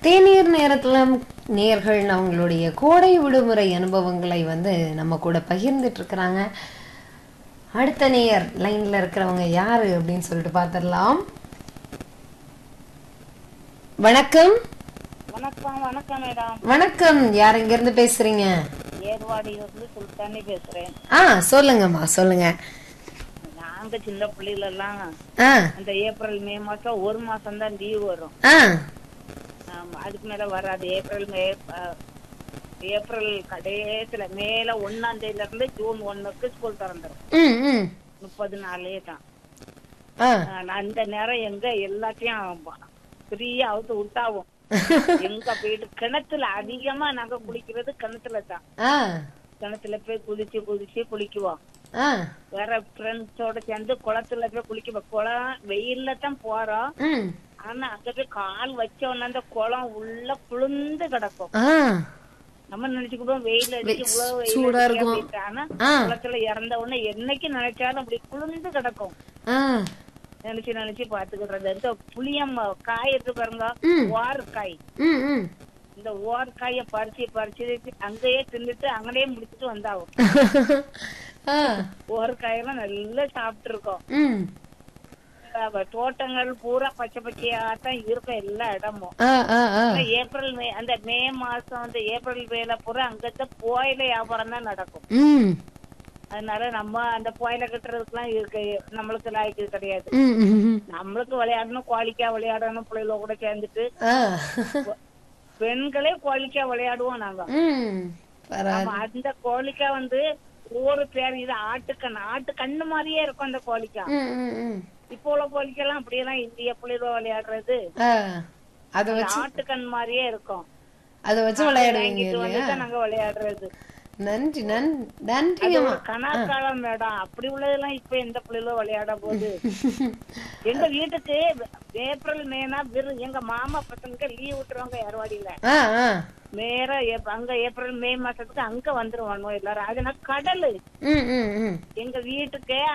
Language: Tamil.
தேநீர் நேரத்துல நேர்கள் அவங்களுடைய கோடை விடுமுறை அனுபவங்களை வந்து நம்ம கூட பகிர்ந்துட்டு இருக்கிறாங்க அடுத்த நேயர் லைன்ல இருக்கிறவங்க யாரு அப்படின்னு சொல்லிட்டு பார்த்திடலாம் வணக்கம் வணக்கம் வணக்கம் மேடம் வணக்கம் யார் இங்க இருந்து பேசுறீங்க ஏர்வாடியிலிருந்து சுல்தானி பேசுறேன் ஆ சொல்லுங்கம்மா சொல்லுங்க நாங்க சின்ன பிள்ளைல எல்லாம் ஆ அந்த ஏப்ரல் மே மாசம் ஒரு மாசம் தான் லீவ் வரும் ஆ ஆமா, அதுக்கு மேல வராது ஏப்ரல் மே அஹ், ஏப்ரல் கடைசியில மேல ஒன்னாம் தேதியில இருந்து ஜூன் ஒண்ணுக்கு ஸ்கூல் திறந்துரும் ம் ம் முப்பது நாளே தான் ஆ ஆஹ், அந்த நேரம் எங்க எல்லாத்தையும் ஃப்ரீயா அவுத்து விட்டாவும் எங்க போயிட்டு கிணத்துல அதிகமா நாங்க குளிக்கிறது கிணத்துல தான் ஆ கிணத்துல போய் குதிச்சு குதிச்சு குளிக்குவோம் ஆ வேற ஃப்ரெண்ட்ஸோட சேர்ந்து குளத்துல போய் குளிக்க குளம் வெயில்ல தான் போறோம் ம் ஆனா அங்க போய் கால் வச்ச உடனே அந்த குளம் உள்ள குளிர்ந்து கிடக்கும் ஆ நம்ம நினைச்சுக்கிட்டோம் வெயில் அடிச்சு இவ்வளவு வெயில் சூடா அடிக்குது இருக்கும். அப்படின்ட்டு. ஆனா ஆ. குளத்துல இறந்த உடனே என்னைக்கு நினைச்சாலும் அப்படி குளிர்ந்து கிடக்கும் ஆ நினைச்சு நினைச்சு பாத்துக்கிடுறது இந்த புளியம் காய் இருக்கு பாருங்க ம். ஓர் காய் ம் ம் இந்த ஓர் காய பறிச்சு பறிச்சு அங்கேயே தின்னுட்டு அங்கேயே முடிச்சுட்டு வந்தாவும் ஆ ஓர் காயெல்லாம் நல்லா சாப்பிட்டு இருக்கோம் ம் அவ தோட்டங்கள் பூரா பச்சை பச்சையா தான் இருக்கும் எல்லா இடமும் ஆ ஆ ஆ ஆனா ஏப்ரல் மே அந்த மே மாசம் அந்த ஏப்ரல் மேல பூரா அங்கத்த புயல வியாபாரம் தான் நடக்கும் ம் அதனால நம்ம அந்த புயல கட்டுறதுக்குலாம் இருக்கு நம்மளுக்கு லாய்க்கு கிடையாது ம் ம், ம். நம்மளுக்கு விளையாடணும் குவாலிக்கா விளையாடணும் பிள்ளைகள கூட சேர்ந்துட்டு ஆ பெண்களே குவாலிக்கா விளையாடுவோம் நாங்க ம் பரவாயில்ல ஆமா, அந்த கோழிக்கா வந்து ஒவ்வொரு பேர் இது ஆட்டுக்கண் ஆட்டு கண்ணு மாதிரியே இருக்கும் அந்த கோழிக்கா ம் ம் ம் இப்போ உள்ள கோழிக்கெல்லாம் அப்படியெல்லாம் இந்திய பிள்ளைகள் விளையாடுறது ஆ அதை வச்சு ஆட்டுக்கண் மாதிரியே இருக்கும் அதை வச்சு விளையாடுவீங்க வாங்கிட்டு வந்து இல்லையா தான் நாங்க விளையாடுறது நன்றி நன் அது நன்றிங்கம்மா ஒரு கணக்காலம் மேடம் அப்படி உள்ளதெல்லாம் இப்ப எந்த பிள்ளைகளும் விளையாட போகுது எங்க வீட்டுக்கு ஏப்ரல் மேனா விரு எங்க மாமா பசங்க லீவ் விட்டுருவாங்க ஏர்வாடியில ஆ ஆ நேரா ஏப்- அங்க ஏப்ரல் மே மாசத்துக்கு அங்க வந்துருவானோ எல்லாரும் அதுனா கடலு ம் ம் ம் எங்க வீட்டுக்கு